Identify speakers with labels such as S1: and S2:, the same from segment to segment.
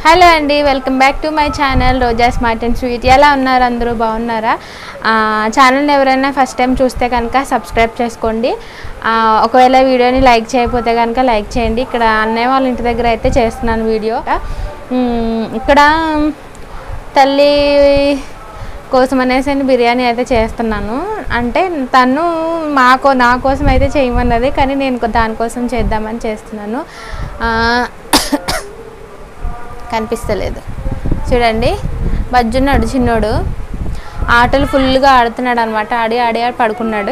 S1: Hello అండి welcome back to my channel Roja smart and sweet ఎలా ఉన్నారు అందరూ బాగున్నారా ఆ, ఛానల్ని ఎవరైనా ఫస్ట్ టైం చూస్తే కనుక సబ్స్క్రైబ్ చేసుకోండి ఆ, ఒకవేళ వీడియోని లైక్ చేయకపోతే కనుక లైక్ చేయండి ఇక్కడ అన్నయ్య వాళ్ళ ఇంటి దగ్గర అయితే చేస్తున్నాను వీడియో ఉమ్, ఇక్కడ తల్లి కోసం అనేసి నేను బిర్యానీ అయితే చేస్తున్నాను అంటే తను మాకో నా కోసం అయితే చేయమన్నది కానీ నేను దానికోసం చేద్దామని చేస్తున్నాను ఆ, కనిపిస్తలేదు చూడండి బజ్జున్నాడు చిన్నోడు ఆటలు ఫుల్గా ఆడుతున్నాడు అనమాట ఆడి ఆడి ఆడి పడుకున్నాడు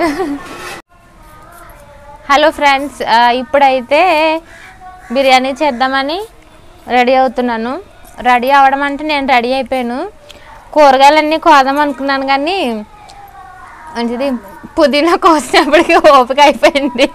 S1: హలో ఫ్రెండ్స్ ఆ, ఇప్పుడైతే బిర్యానీ చేద్దామని రెడీ అవుతున్నాను రెడీ అవడం అంటే నేను రెడీ అయిపోయాను కూరగాయలన్నీ కోదాం అనుకున్నాను కానీ మంచిది పుదీనా కోసినప్పటికీ ఓపిక అయిపోయింది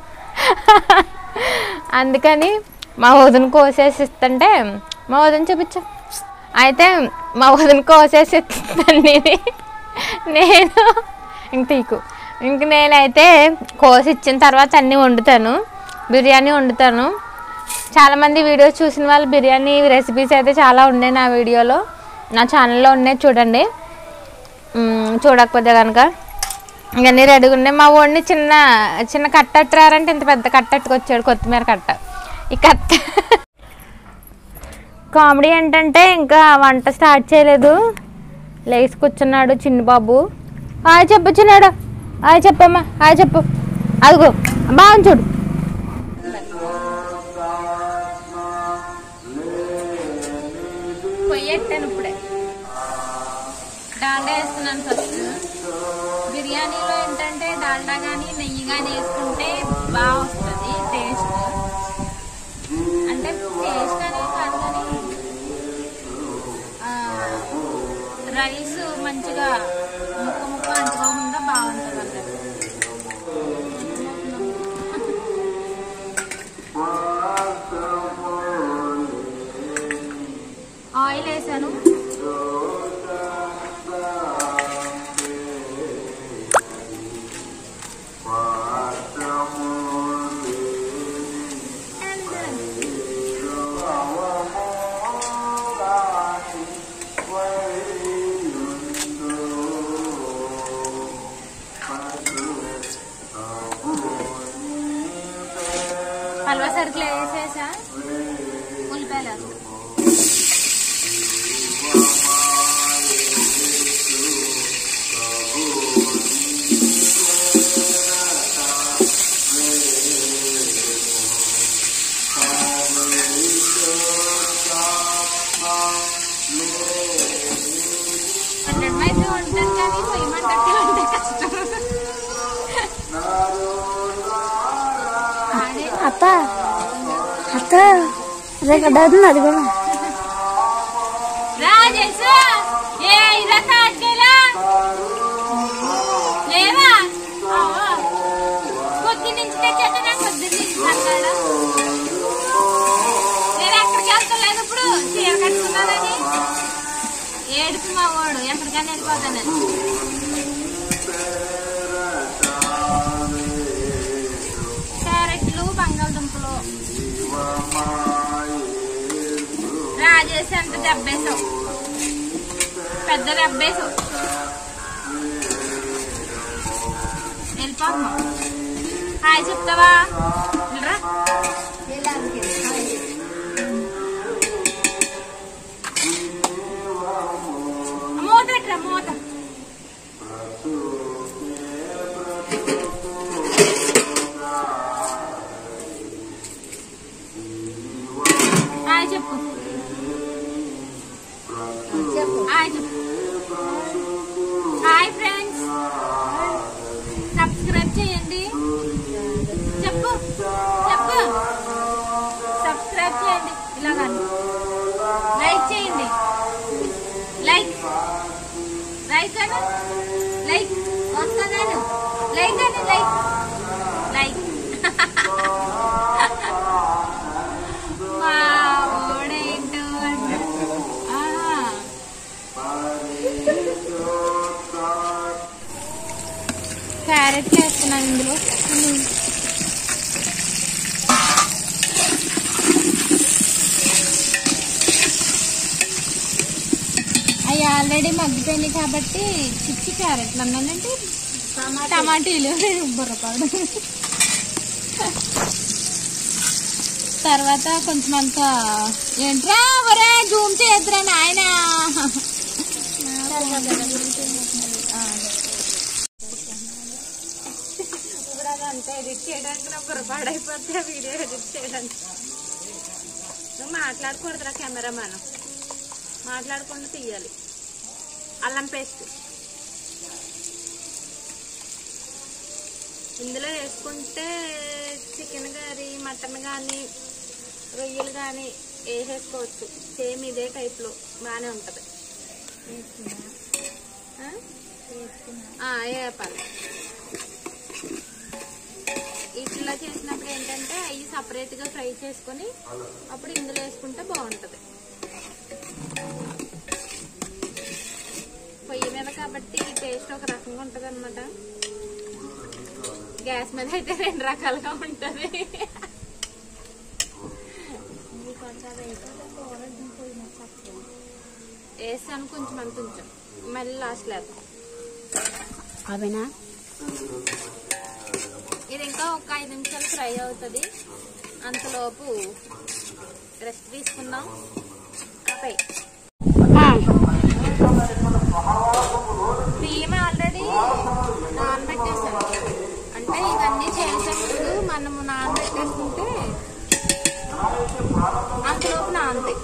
S1: అందుకని మా వదిన కోసేసి ఇస్తుంటే మా వదిన చూపించు అయితే మా వదిన కోసేసి ఇస్తాను నేను నేను ఇంక తీకు ఇంక నేనైతే కోసి ఇచ్చిన తర్వాత అన్నీ వండుతాను బిర్యానీ వండుతాను చాలామంది వీడియోస్ చూసిన వాళ్ళు బిర్యానీ రెసిపీస్ అయితే చాలా ఉన్నాయి నా వీడియోలో నా ఛానల్లో ఉన్నాయి చూడండి మ్మ్, చూడకపోతే కనుక ఇవన్నీ రెడీగా ఉన్నాయి మా వాడిని చిన్న చిన్న కట్టట్టురారంటే ఇంత పెద్ద కట్టట్టుకొచ్చాడు కొత్తిమీర కట్ట ఈ కట్ట కామెడీ ఏంటంటే ఇంకా వంట స్టార్ట్ చేయలేదు లేచి కూర్చున్నాడు చిన్న బాబు హాయ్ చెప్పు చిన్నాడు హాయ్ చెప్పమ్మా హాయ్ చెప్పు అదిగో బాగుంది చూడు పొయ్యెట్టాను ఇప్పుడే డాల్డా వేస్తున్నాను ఫస్ట్ బిర్యానీలో ఏంటంటే డాల్డా కానీ నెయ్యి కానీ వేసుకుంటే బాగా వస్తుంది టేస్ట్ అంటే టేస్ట్ అనేది కాదు కానీ ఆ, రైస్ మంచిగా ముక్క ముక్క అంటుకోకుండా బాగుంటుంది అన్నట్టు ఆయిల్ వేసాను హల్వా సరుకులు వేసేసా ఉల్లిపాయలు హండ్రెడ్ మైతే ఉంటాను కానీ పొయ్యి మంటట్టు ఉంటే కష్టం ఆడే
S2: అత్త అత్త రికార్డ్ అవుతుంది అది కూడా
S1: రాజేశ్ ఏ ఇలా కాట్లేలా లేవా అవ్వ. పొద్దున్న నుంచి తెచ్చాక నాకు పొద్దున్న నుంచి అన్నాడు నేను ఎక్కడికి వెళ్తలేదు ఇప్పుడు చీర కట్టుకున్నానని ఏడుపు మా వాడు ఎక్కడికైనా వెళ్ళిపోతానని క్యారెట్లు బంగాళదుంపలు రాజేసి అంత దెబ్బేసావు పెద్ద దెబ్బేసావు వెళ్ళిపోతున్నావు హాయ్ చెప్తావా వెళ్ళరా మూత ఎట్రా మూత హాయ్ చెప్పు హాయ్ చెప్పు హాయ్ ఫ్రెండ్స్ సబ్స్క్రైబ్ చేయండి చెప్పు చెప్పు సబ్స్క్రైబ్ చేయండి ఇలాగా లైక్ చేయండి లైక్ లైక్ అను లైక్ వస్తున్నాను లైక్ అను లైక్ లైక్ మా ఓడేంటో అంటే ఆహా. క్యారెట్ వేస్తున్నాను ఇందులో ఆల్రెడీ మగ్గిపోయినాయి కాబట్టి చిచ్చి క్యారెట్లు అన్నానంటే టమాటీలు బుర్రపాడు తర్వాత కొంచెం అంత ఏంట్రా ఒరే జూమ్ చేయద్దురా నాయన ఇప్పుడు అది అంతా ఎడిట్ చేయడానికి నా బుర్రపాడైపోతే ఆ వీడియో ఎడిట్ చేయడానికి నువ్వు మాట్లాడకూడదురా కెమెరామాన్ మాట్లాడకుండా తీయాలి అల్లం పేస్ట్ ఇందులో వేసుకుంటే చికెన్ కానీ మటన్ కానీ రొయ్యలు కానీ వేసేసుకోవచ్చు సేమ్ ఇదే టైప్లో బాగానే ఉంటుంది వేపాలి ఇట్లా చేసినప్పుడు ఏంటంటే అవి సపరేట్గా ఫ్రై చేసుకొని అప్పుడు ఇందులో వేసుకుంటే బాగుంటుంది పొయ్యి మీద కాబట్టి ఈ టేస్ట్ ఒక రకంగా ఉంటుంది అనమాట గ్యాస్ మీద అయితే రెండు రకాలుగా ఉంటుంది వేసాను కొంచెం అంత ఉంచాం మళ్ళీ లాస్ట్ లేదు
S2: అవేనా
S1: ఇది ఇంకా ఒక ఐదు నిమిషాలు ఫ్రై అవుతుంది అంతలోపు రెస్ట్ తీసుకుందాం ఆపై బియ్యం ఆల్రెడీ నానబెట్టేసాను అంటే ఇవన్నీ చేసే ముందు మనము నానబెట్టేసుకుంటే అంతలోపు నానతాయి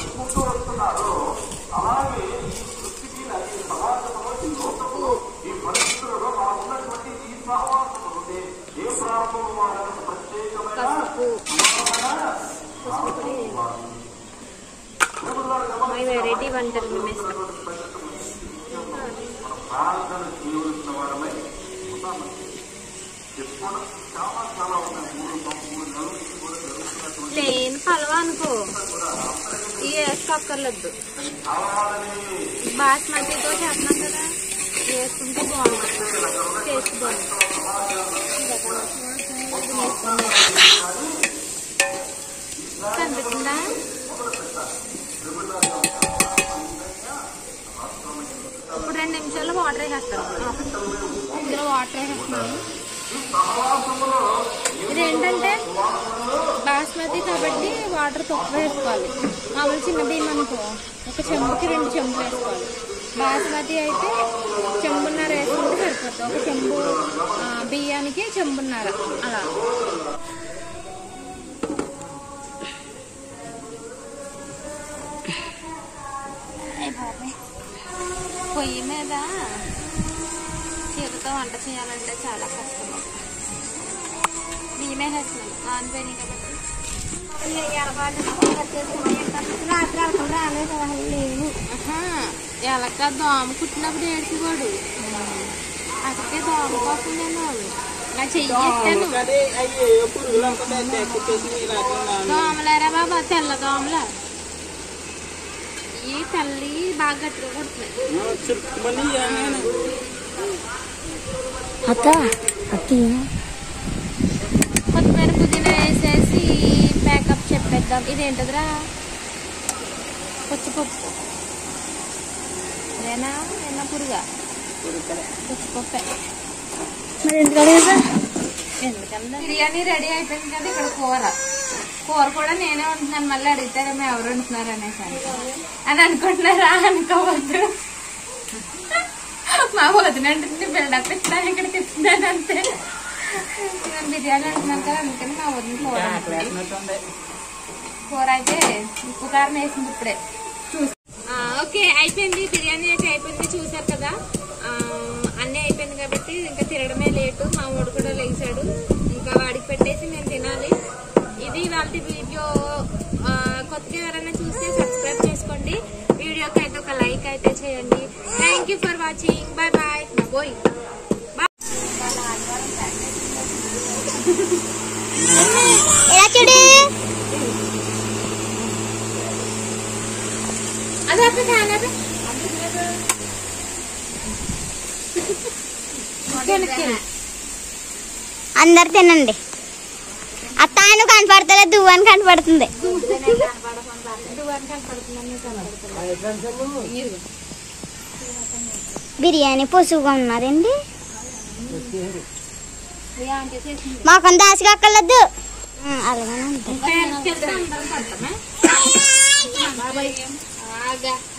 S1: పసుపు పసుపు పొడి మై వెరైటీ వంటలు మేము వేస్తాం ప్లేన్ పలవా అనుకో ఇవి వేసుకోక్కర్లేదు బాస్మతితో చేస్తున్నాం కదా వేసుకుంటే బాగుంటుంది టేస్ట్ బాగుంటుంది కనిపిస్తుందా ఇప్పుడు రెండు నిమిషాల్లో వాటర్ వేసేస్తాను ఇందులో వాటర్ వేసేస్తున్నాను ఇది ఏంటంటే బాస్మతి కాబట్టి వాటర్ తక్కువ వేసుకోవాలి మామూలు చిన్న బియ్యం అనుకో ఒక చెంబుకి రెండు చెంబులు వేసుకోవాలి బాస్మతి అయితే చెంబున్నర వేసుకుంటే సరిపోతుంది ఒక చెంబు ఆ, బియ్యానికి చెంబున్నర అలా పొయ్యి మీద చేతితో వంట చేయాలంటే చాలా కష్టం బియ్యమే వేస్తున్నాను నాన్ పోయినాయి కాబట్టి ఆహా, ఎలక దోమ కుట్టినప్పుడు ఏడ్చుకోడు అసలుకే దోమ కోసం నేను నా చెయ్యి ఎత్తాను దోమలేరా బాబా తెల్ల దోమల ఈ తల్లి బాగా గట్టిగా కుడుతున్నాయి
S2: అత్త అత్త
S1: కొత్తిమీర పుదీనా వేసేసి ప్యాకప్ చెప్పేద్దాం ఇదేంటదిరా పచ్చిపప్పు ఇదేనా ఏనా పురుగా పచ్చిపప్పే
S2: మరి ఎందుకు అడిగారు
S1: ఎందుకంటే బిర్యానీ రెడీ అయిపోయింది కదా ఇక్కడ కూర కూర కూడా నేనే వండుతున్నాను మళ్ళీ అడుగుతారేమో ఎవరు వండుతున్నారు అనేసి అని. అని అనుకుంటున్నారా అనుకోవద్దు మా వదిన అంటుంది బిల్డప్ ఇస్తాను ఇక్కడ తిప్పుతున్నాను అంతే నేను బిర్యానీ అంటున్నాను కదా అందుకని మా వదిన కూర వండుతుంది. కూర అయితే ఉప్పు కారం వేసింది ఇప్పుడే చూసి ఓకే అయిపోయింది బిర్యానీ అయితే అయిపోయింది చూసారు కదా ఆ, అన్నీ అయిపోయింది కాబట్టి ఇంకా తినడమే లేటు మా వాడు కూడా లేచాడు ఇంకా వాడికి పెట్టేసి మేము తినాలి ఇది వాళ్ళ వీడియో ఆ, కొత్తగా ఎవరైనా చూస్తే సబ్స్క్రైబ్ చేసుకోండి వీడియోకి అయితే ఒక లైక్ అయితే చేయండి thank you for watching bye bye boy
S2: ఎలా చూడు
S1: అదే అప్పుడు ఫ్యాన్ అదే
S2: అందరు తినండి అత్త ఆయన కనపడతలేదు దువ్వు అని కనపడుతుంది
S1: కనపడుతుంది
S2: బిర్యానీ పొసుగుగా ఉన్నదండి మాకు దాసిగా అక్కర్లేదు అలాగే
S1: బాబాయ్ ఆగా